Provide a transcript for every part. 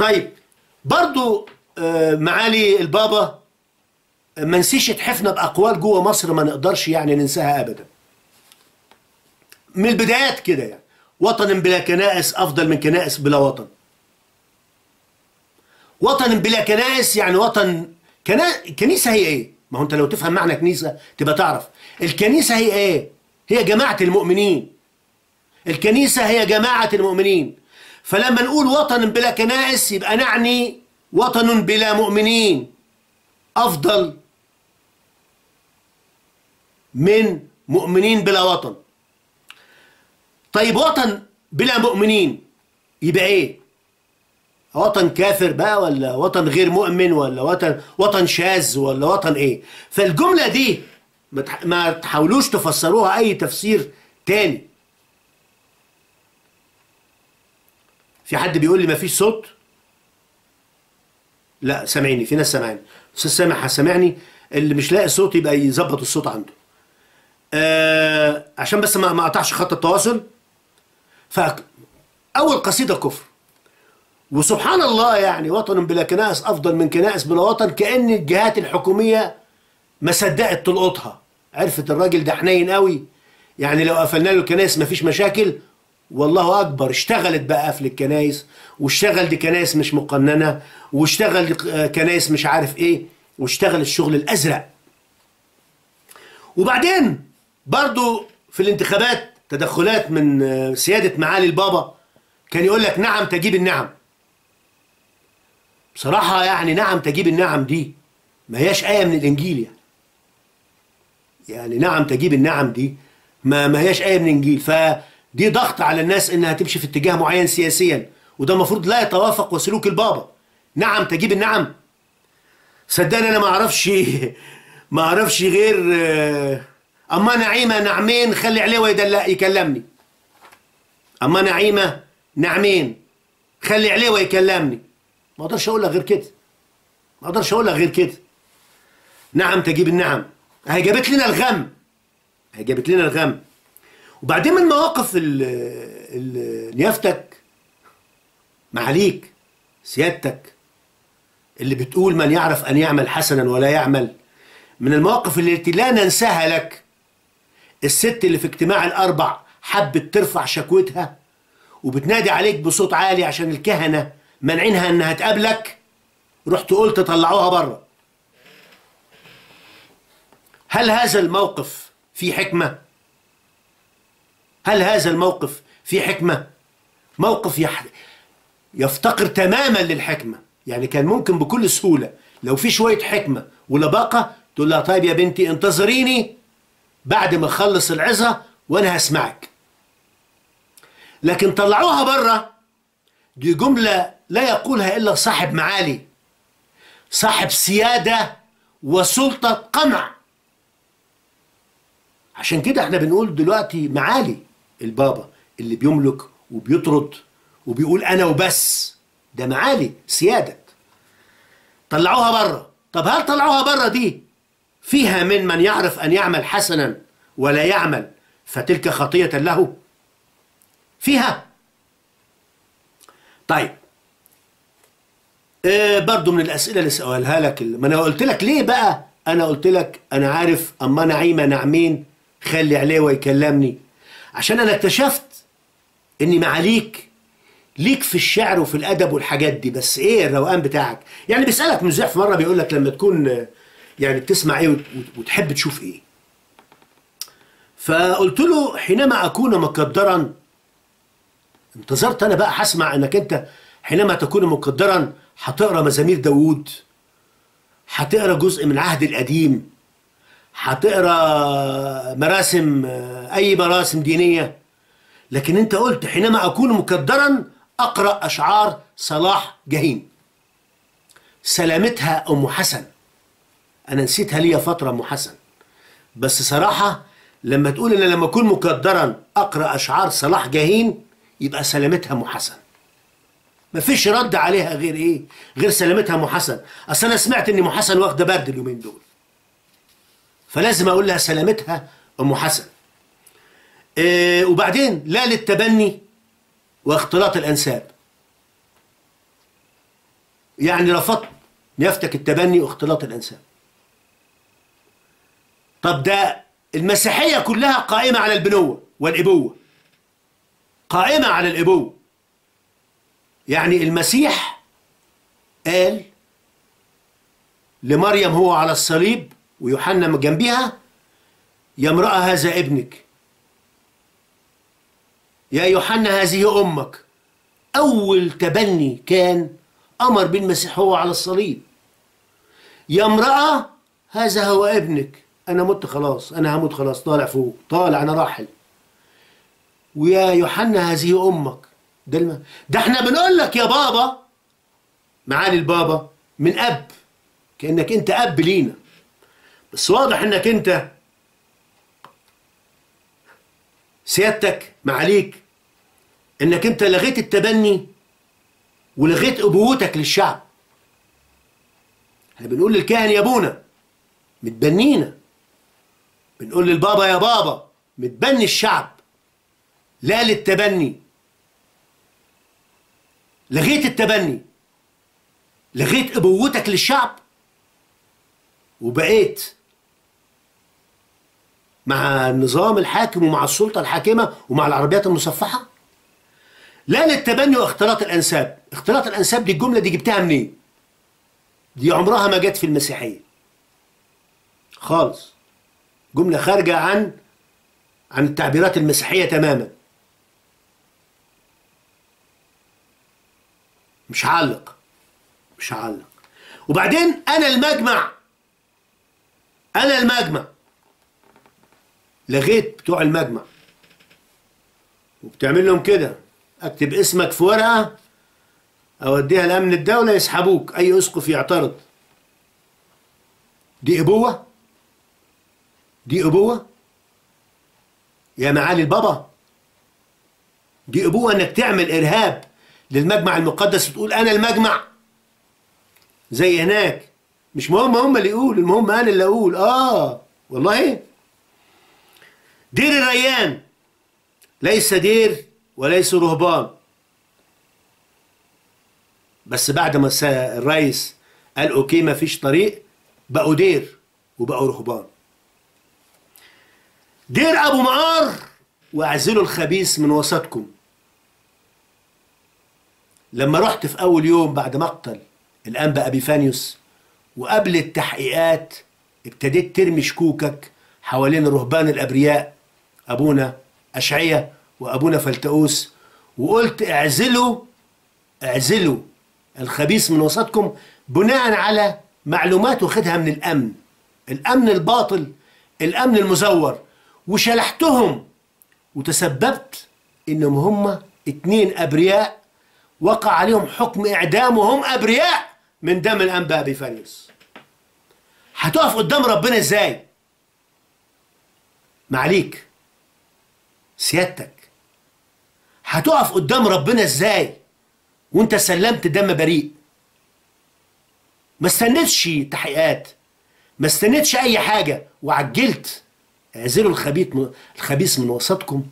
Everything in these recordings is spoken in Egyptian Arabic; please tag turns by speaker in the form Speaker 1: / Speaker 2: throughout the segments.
Speaker 1: طيب برضو آه، معالي البابا ما نسيش تحفنا بأقوال جوه مصر ما نقدرش يعني ننساها أبدا من البدايات كده يعني وطن بلا كنائس أفضل من كنائس بلا وطن وطن بلا كنائس يعني وطن كنا... كنيسة هي ايه ما هو انت لو تفهم معنى كنيسة تبقى تعرف الكنيسة هي ايه هي جماعة المؤمنين الكنيسة هي جماعة المؤمنين فلما نقول وطن بلا كنائس يبقى نعني وطن بلا مؤمنين أفضل من مؤمنين بلا وطن طيب وطن بلا مؤمنين يبقى ايه وطن كافر بقى ولا وطن غير مؤمن ولا وطن وطن شاذ ولا وطن ايه فالجملة دي ما تح- ما تحاولوش تفسروها اي تفسير تاني في حد بيقول لي ما فيش صوت لا سامعيني في ناس سامعاني استاذ سامح سامعني اللي مش لاقي صوت يبقى يظبط الصوت عنده آه عشان بس ما ما اقطعش خط التواصل فاول قصيده كفر وسبحان الله يعني وطن بلا كنائس افضل من كنائس بلا وطن كان الجهات الحكوميه ما صدقت تلقطها عرفت الراجل ده حنين قوي يعني لو قفلنا له الكنائس مفيش مشاكل والله اكبر اشتغلت بقى قفل الكنائس واشتغل دي كنائس مش مقننه واشتغل دي آه، كنائس مش عارف ايه واشتغل الشغل الازرق وبعدين برضو في الانتخابات تدخلات من آه، سياده معالي البابا كان يقول لك نعم تجيب النعم بصراحة يعني نعم تجيب النعم دي ما هياش آية من الإنجيل يعني يعني نعم تجيب النعم دي ما ما هياش آية من الإنجيل فدي ضغط على الناس إنها تمشي في اتجاه معين سياسيا وده المفروض لا يتوافق وسلوك البابا نعم تجيب النعم صدقني أنا ما أعرفش ما أعرفش غير آه، أما نعيمة نعمين خلي عليه ويدلق يكلمني أما نعيمة نعمين خلي عليه ويكلمني ما اقدرش اقول لك غير كده ما اقدرش اقول لك غير كده نعم تجيب النعم هي جابت لنا الغم هي جابت لنا الغم وبعدين من مواقف ال- ال- نيافتك معاليك سيادتك اللي بتقول من يعرف ان يعمل حسنا ولا يعمل من المواقف التي لا ننساها لك الست اللي في اجتماع الاربع حبت ترفع شكوتها وبتنادي عليك بصوت عالي عشان الكهنه مانعينها انها تقابلك رحت قلت طلعوها بره هل هذا الموقف فيه حكمه هل هذا الموقف فيه حكمه موقف يح... يفتقر تماما للحكمه يعني كان ممكن بكل سهوله لو في شويه حكمه ولباقه تقول لها طيب يا بنتي انتظريني بعد ما اخلص العظه وانا هسمعك لكن طلعوها بره دي جملة لا يقولها إلا صاحب معالي صاحب سيادة وسلطة قمع عشان كده احنا بنقول دلوقتي معالي البابا اللي بيملك وبيطرد وبيقول أنا وبس ده معالي سيادة طلعوها بره طب هل طلعوها بره دي فيها من من يعرف أن يعمل حسنا ولا يعمل فتلك خطية له فيها طيب آه برضو من الأسئلة اللي سألها لك ما أنا قلت لك ليه بقى أنا قلت لك أنا عارف أما نعيمة نعمين خلي عليه ويكلمني عشان أنا اكتشفت إني معاليك ليك في الشعر وفي الأدب والحاجات دي بس إيه الروقان بتاعك يعني بيسألك مذيع في مرة بيقول لك لما تكون آه، يعني بتسمع إيه وت- وتحب تشوف إيه فقلت له حينما أكون مقدرا انتظرت انا بقى هسمع انك انت حينما تكون مقدرا هتقرا مزامير داوود هتقرا جزء من العهد القديم هتقرا مراسم اي مراسم دينيه لكن انت قلت حينما اكون مقدرا اقرا اشعار صلاح جاهين سلامتها ام حسن انا نسيتها ليا فتره ام حسن بس صراحه لما تقول انا لما اكون مقدرا اقرا اشعار صلاح جاهين يبقى سلامتها ام حسن مفيش رد عليها غير ايه غير سلامتها ام حسن اصل انا سمعت ان ام حسن واخده برد اليومين دول فلازم اقول لها سلامتها ام حسن إيه وبعدين لا للتبني واختلاط الانساب يعني رفضت نيافتك التبني واختلاط الانساب طب ده المسيحيه كلها قائمه على البنوه والابوه قائمه على الابوه يعني المسيح قال لمريم هو على الصليب ويوحنا جنبها يا امرأة هذا ابنك يا يوحنا هذه أمك أول تبني كان أمر بالمسيح هو على الصليب يا امرأة هذا هو ابنك أنا مت خلاص أنا هموت خلاص طالع فوق طالع أنا راحل ويا يوحنا هذه أمك ده الم... ده احنا بنقول لك يا بابا معالي البابا من أب كأنك أنت أب لينا بس واضح أنك أنت سيادتك معاليك انك انت لغيت التبني ولغيت ابوتك للشعب احنا بنقول للكاهن يا ابونا متبنينا بنقول للبابا يا بابا متبني الشعب لا للتبني لغيت التبني لغيت ابوتك للشعب وبقيت مع النظام الحاكم ومع السلطة الحاكمة ومع العربيات المصفحة لا للتبني واختلاط الأنساب اختلاط الأنساب دي الجملة دي جبتها منين دي عمرها ما جت في المسيحية خالص جملة خارجة عن عن التعبيرات المسيحية تماما مش هعلق مش هعلق وبعدين أنا المجمع أنا المجمع لغيت بتوع المجمع وبتعمل لهم كده اكتب اسمك في ورقه اوديها لامن الدوله يسحبوك اي اسقف يعترض دي ابوه دي ابوه يا معالي البابا دي ابوه انك تعمل ارهاب للمجمع المقدس وتقول انا المجمع زي هناك مش مهم هم اللي يقول المهم انا اللي اقول اه والله دير الريان ليس دير وليس رهبان بس بعد ما الرئيس قال اوكي ما فيش طريق بقوا دير وبقوا رهبان دير ابو معار واعزلوا الخبيث من وسطكم لما رحت في اول يوم بعد مقتل الانبا ابيفانيوس وقبل التحقيقات ابتديت ترمي شكوكك حوالين الرهبان الابرياء ابونا اشعيا وابونا فلتؤوس وقلت اعزلوا اعزلوا الخبيث من وسطكم بناء على معلومات واخدها من الامن الامن الباطل الامن المزور وشلحتهم وتسببت انهم هم اتنين ابرياء وقع عليهم حكم اعدام وهم ابرياء من دم الانبا ابيفانيوس هتقف قدام ربنا ازاي معليك سيادتك هتقف قدام ربنا ازاي وانت سلمت دم بريء ما استنيتش تحقيقات ما استنيتش اي حاجه وعجلت اعزلوا الخبيث الخبيث من وسطكم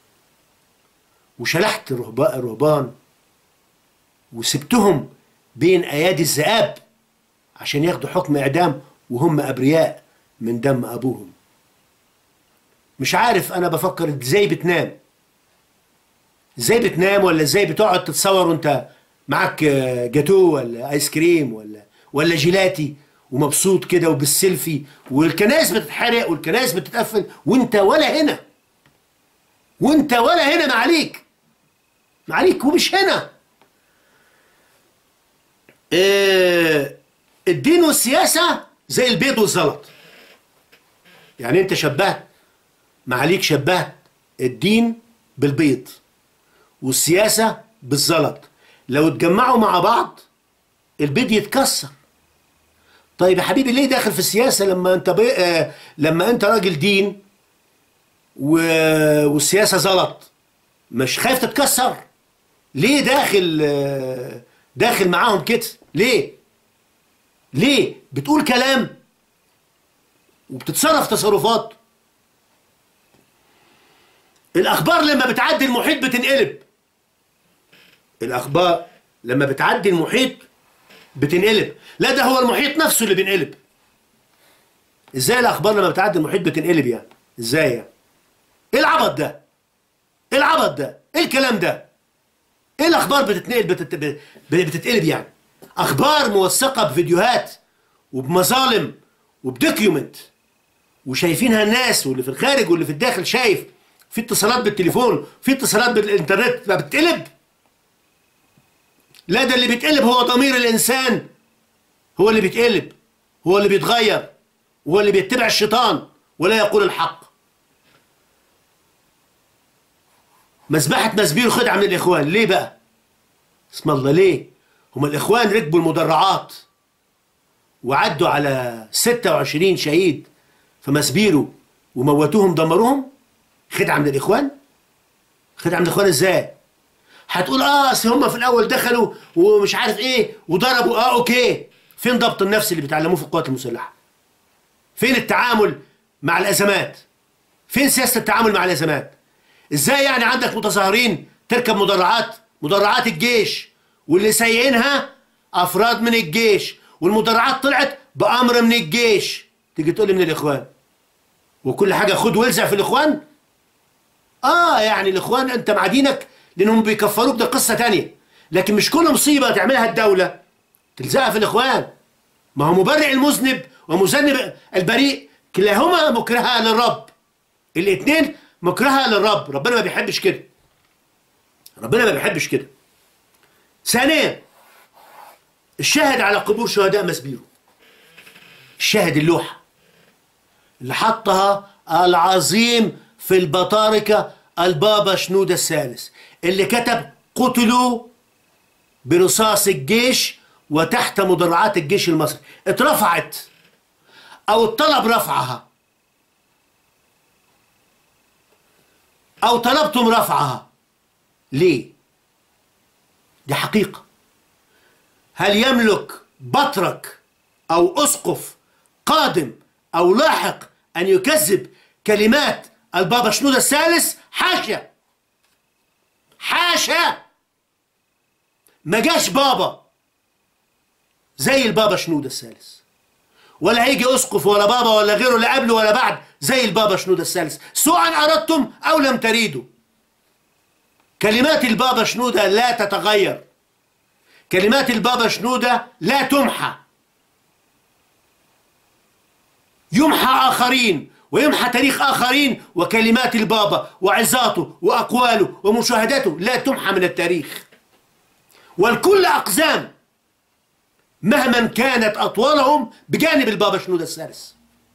Speaker 1: وشلحت الرهبان وسبتهم بين ايادي الذئاب عشان ياخدوا حكم اعدام وهم ابرياء من دم ابوهم مش عارف انا بفكر ازاي بتنام ازاي بتنام ولا ازاي بتقعد تتصور وانت معاك جاتو ولا ايس كريم ولا ولا جيلاتي ومبسوط كده وبالسيلفي والكنائس بتتحرق والكنائس بتتقفل وانت ولا هنا وانت ولا هنا معليك معليك ومش هنا اه الدين والسياسة زي البيض والزلط يعني انت شبهت معاليك شبهت الدين بالبيض والسياسة بالزلط لو اتجمعوا مع بعض البيض يتكسر طيب يا حبيبي ليه داخل في السياسة لما انت بي... آه لما انت راجل دين و... والسياسة زلط مش خايف تتكسر ليه داخل آه داخل معاهم كده ليه ليه بتقول كلام وبتتصرف تصرفات الاخبار لما بتعدي المحيط بتنقلب الاخبار لما بتعدي المحيط بتنقلب لا ده هو المحيط نفسه اللي بينقلب ازاي الاخبار لما بتعدي المحيط بتنقلب يعني ازاي يعني ايه العبط ده ايه العبط ده ايه الكلام ده ايه الاخبار بتتنقل بتت... ب- بتتقلب يعني اخبار موثقه بفيديوهات وبمظالم وبدوكيومنت وشايفينها الناس واللي في الخارج واللي في الداخل شايف في اتصالات بالتليفون في اتصالات بالانترنت بقى بتقلب لا ده اللي بيتقلب هو ضمير الانسان هو اللي بيتقلب هو اللي بيتغير هو اللي بيتبع الشيطان ولا يقول الحق مذبحة مسبير خدعة من الإخوان ليه بقى اسم الله ليه هما الإخوان ركبوا المدرعات وعدوا على 26 شهيد في مسبيرو وموتوهم دمروهم خدعة من الإخوان خدعة من الإخوان إزاي هتقول اه اصل هم في الاول دخلوا ومش عارف ايه وضربوا اه اوكي فين ضبط النفس اللي بيتعلموه في القوات المسلحه فين التعامل مع الازمات فين سياسه التعامل مع الازمات ازاي يعني عندك متظاهرين تركب مدرعات مدرعات الجيش واللي سايقينها افراد من الجيش والمدرعات طلعت بامر من الجيش تيجي تقول لي من الاخوان وكل حاجه خد والزق في الاخوان اه يعني الاخوان انت مع دينك لانهم بيكفروك ده قصه تانية لكن مش كل مصيبه تعملها الدوله تلزقها في الاخوان ما هو مبرئ المذنب ومذنب البريء كلاهما مكرهه للرب الاثنين مكرهه للرب ربنا ما بيحبش كده ربنا ما بيحبش كده ثانيا الشاهد على قبور شهداء مسبيرو الشاهد اللوحه اللي حطها العظيم في البطاركة البابا شنودة الثالث اللي كتب قتلوا برصاص الجيش وتحت مدرعات الجيش المصري اترفعت او الطلب رفعها او طلبتم رفعها ليه دي حقيقة هل يملك بطرك او اسقف قادم او لاحق ان يكذب كلمات البابا شنودة الثالث حاشا حاشا ما جاش بابا زي البابا شنودة الثالث ولا هيجي اسقف ولا بابا ولا غيره لا قبله ولا بعد زي البابا شنودة الثالث سواء اردتم او لم تريدوا كلمات البابا شنودة لا تتغير كلمات البابا شنودة لا تمحى يمحى آخرين ويمحى تاريخ آخرين وكلمات البابا وعظاته وأقواله ومشاهداته لا تمحى من التاريخ والكل أقزام مهما كانت أطوالهم بجانب البابا شنودة الثالث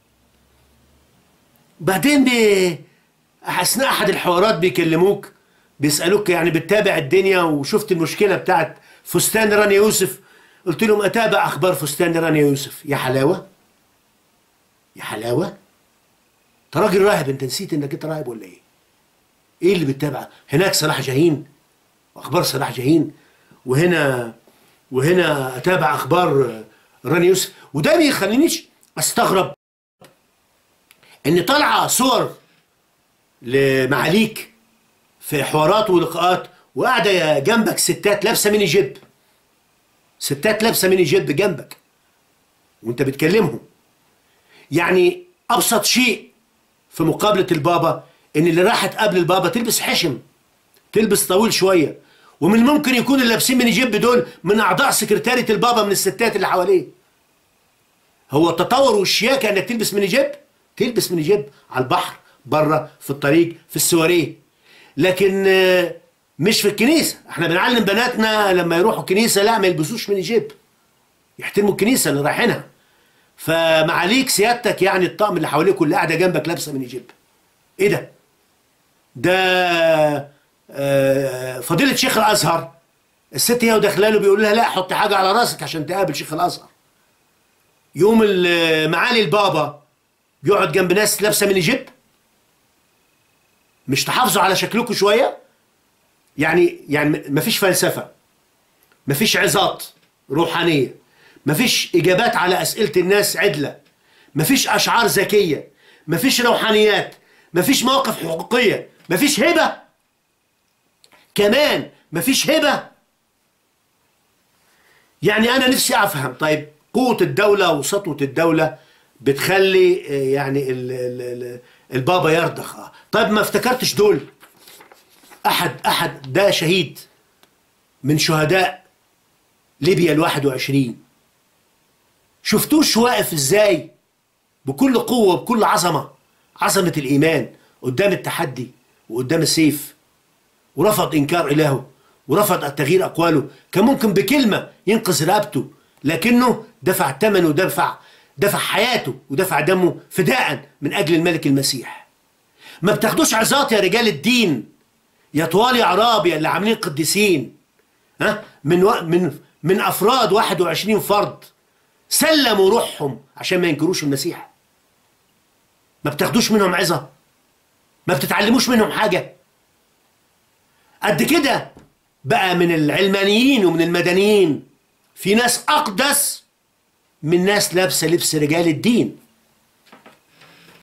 Speaker 1: بعدين بي... أثناء أحد الحوارات بيكلموك بيسألوك يعني بتتابع الدنيا وشفت المشكلة بتاعت فستان رانيا يوسف قلت لهم أتابع أخبار فستان رانيا يوسف يا حلاوة يا حلاوة انت راجل راهب انت نسيت انك انت راهب ولا ايه ايه اللي بتتابع هناك صلاح جاهين اخبار صلاح جاهين وهنا وهنا اتابع اخبار راني يوسف وده بيخلينيش استغرب ان طالعه صور لمعاليك في حوارات ولقاءات وقاعده جنبك ستات لابسه ميني جيب ستات لابسه ميني جيب جنبك وانت بتكلمهم يعني ابسط شيء في مقابله البابا ان اللي راحت قبل البابا تلبس حشم تلبس طويل شويه ومن الممكن يكون اللي لابسين ميني جيب دول من اعضاء سكرتاريه البابا من الستات اللي حواليه هو التطور والشياكه انك تلبس ميني جيب تلبس ميني جيب على البحر بره في الطريق في السواريه لكن آه، مش في الكنيسه احنا بنعلم بناتنا لما يروحوا الكنيسه لا ما يلبسوش ميني جيب يحترموا الكنيسه اللي رايحينها فمعاليك سيادتك يعني الطقم اللي حواليك اللي قاعده جنبك لابسه ميني جيب ايه ده ده آه، فضيله شيخ الازهر الست هي وداخله له بيقول لها لا حطي حاجه على راسك عشان تقابل شيخ الازهر يوم ال- معالي البابا يقعد جنب ناس لابسه ميني جيب مش تحافظوا على شكلكم شويه يعني يعني مفيش فلسفه مفيش عظات روحانيه مفيش اجابات على اسئله الناس عدله مفيش اشعار ذكيه مفيش روحانيات مفيش مواقف حقوقيه مفيش هبه كمان مفيش هبه يعني انا نفسي افهم طيب قوه الدوله وسطوه الدوله بتخلي آه، يعني ال ال ال البابا يرضخ آه. طيب ما افتكرتش دول احد احد ده شهيد من شهداء ليبيا الواحد وعشرين شفتوش واقف ازاي بكل قوة وبكل عظمة عظمة الإيمان قدام التحدي وقدام السيف ورفض إنكار إلهه ورفض تغيير أقواله كان ممكن بكلمة ينقذ رقبته لكنه دفع ثمنه ودفع دفع حياته ودفع دمه فداء من أجل الملك المسيح ما بتاخدوش عظات يا رجال الدين يا طوال يا عرابي اللي عاملين قديسين ها من و... من من افراد 21 فرد سلموا روحهم عشان ما ينكروش المسيح ما بتاخدوش منهم عظه ما بتتعلموش منهم حاجه قد كده بقى من العلمانيين ومن المدنيين في ناس اقدس من ناس لابسه لبس رجال الدين